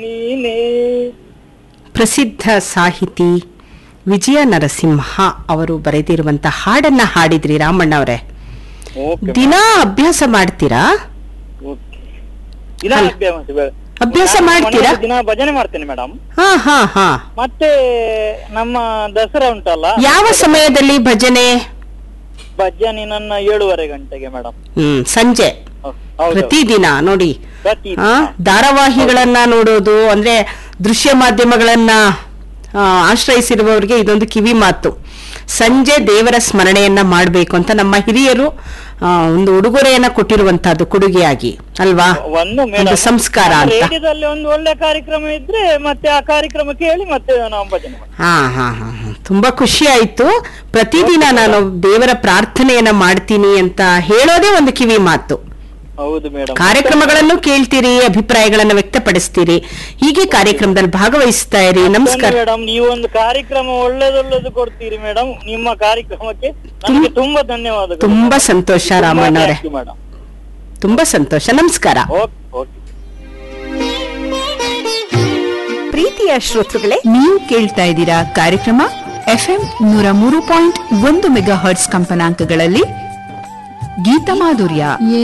ನೀನೇ ಪ್ರಸಿದ್ಧ ಸಾಹಿತಿ ವಿಜಯ ನರಸಿಂಹ ಅವರು ಬರೆದಿರುವಂತ ಹಾಡನ್ನ ಹಾಡಿದ್ರಿ ರಾಮಣ್ಣ ಅವರೇ ಓಕೆ ದಿನ ಅಭ್ಯಾಸ ಮಾಡ್ತೀರಾ ಓಕೆ ದಿನ ಅಲ್ಲ. ಅಭ್ಯಾಸ ಬೇಡ. ಅಭ್ಯಾಸ ನಾನು ಮಾಡ್ತೀರಾ? ಮನೆಯಲ್ಲಿ ದಿನ ಭಜನೆ ಮಾಡ್ತೇನೆ ಮೇಡಮ್ ಹಾ ಹಾ ಹಾ ಮತ್ತೆ ನಮ್ಮ ದಸರಾ ಉಂಟಲ್ಲ ಯಾವ ಸಮಯದಲ್ಲಿ ಭಜನೆ ಭಜನೆ ನನ್ನ ಏಳುವರೆ ಗಂಟೆಗೆ ಮೇಡಮ್ ಹ್ಮ್ ಸಂಜೆ ಹೌದು ಪ್ರತಿದಿನ ನೋಡಿ ಪ್ರತಿ ಆ, ಧಾರಾವಾಹಿಗಳನ್ನ ನೋಡೋದು ಅಂದ್ರೆ ದೃಶ್ಯ ಮಾಧ್ಯಮಗಳನ್ನ ಆ, ಆಶ್ರಯಿಸಿರುವವರಿಗೆ ಇದೊಂದು ಕಿವಿ ಮಾತು ಸಂಜೆ ದೇವರ ಸ್ಮರಣೆಯನ್ನ ಮಾಡಬೇಕು ಅಂತ ನಮ್ಮ ಹಿರಿಯರು ಆ, ಒಂದು ಉಡುಗೊರೆಯನ್ನ ಕೊಟ್ಟಿರುವಂತಹದ್ದು ಕೊಡುಗೆಯಾಗಿ ಅಲ್ವಾ ಒಂದು ಒಂದು ಮೇಡಮ್ ಸಂಸ್ಕಾರ ಅಂತ ರೇಡಿಯೋದಲ್ಲಿ ಒಂದು ಒಳ್ಳೆ ಕಾರ್ಯಕ್ರಮ ಇದ್ರೆ ಮತ್ತೆ ಆ ಕಾರ್ಯಕ್ರಮ ಕೇಳಿ ಮತ್ತೆ ನಾವು ಭಜನೆ ಮಾಡ್ತೇವೆ. ಹಾ ಹಾ ಹಾ ಹಾ. ತುಂಬಾ ಖುಷಿ ಆಯ್ತು ಪ್ರತಿದಿನ ನಾನು ದೇವರ ಪ್ರಾರ್ಥನೆಯನ್ನ ಮಾಡ್ತೀನಿ ಅಂತ ಹೇಳೋದೇ ಒಂದು ಕಿವಿ ಮಾತು ಹೌದು ಮೇಡಮ್ ಕಾರ್ಯಕ್ರಮಗಳನ್ನು ಕೇಳ್ತೀರಿ ಅಭಿಪ್ರಾಯಗಳನ್ನ ವ್ಯಕ್ತಪಡಿಸ್ತೀರಿ ಹೀಗೆ ಕಾರ್ಯಕ್ರಮದಲ್ಲಿ ಭಾಗವಹಿಸ್ತಾ ಇರಿ ನಮಸ್ಕಾರ ಮೇಡಮ್ ನೀವು ಒಂದು ಕಾರ್ಯಕ್ರಮ ಒಳ್ಳೇದೊಳ್ಳೇದು ಕೊಡ್ತೀರಿ ಮೇಡಮ್ ನಿಮ್ಮ ಕಾರ್ಯಕ್ರಮಕ್ಕೆ ನನಗೆ ತುಂಬಾ ಧನ್ಯವಾದಗಳು ತುಂಬಾ ಸಂತೋಷ ರಾಮಣ್ಣ ಅವರೇ ಮೇಡಮ್ ತುಂಬಾ ಸಂತೋಷ ನಮಸ್ಕಾರ ಓಕೆ ಓಕೆ ಪ್ರೀತಿಯ ಶ್ರೋತೃಗಳೇ ನೀವು ಕೇಳ್ತಾ ಇದ್ದೀರಾ ಕಾರ್ಯಕ್ರಮ ಎಫ್ಎಂ ನೂರ ಮೂರು ಪಾಯಿಂಟ್ ಒಂದು ಮೆಗಾ ಹರ್ಟ್ಸ್ ಕಂಪನಾಂಕಗಳಲ್ಲಿ ಗೀತ ಮಾಧುರ್ಯ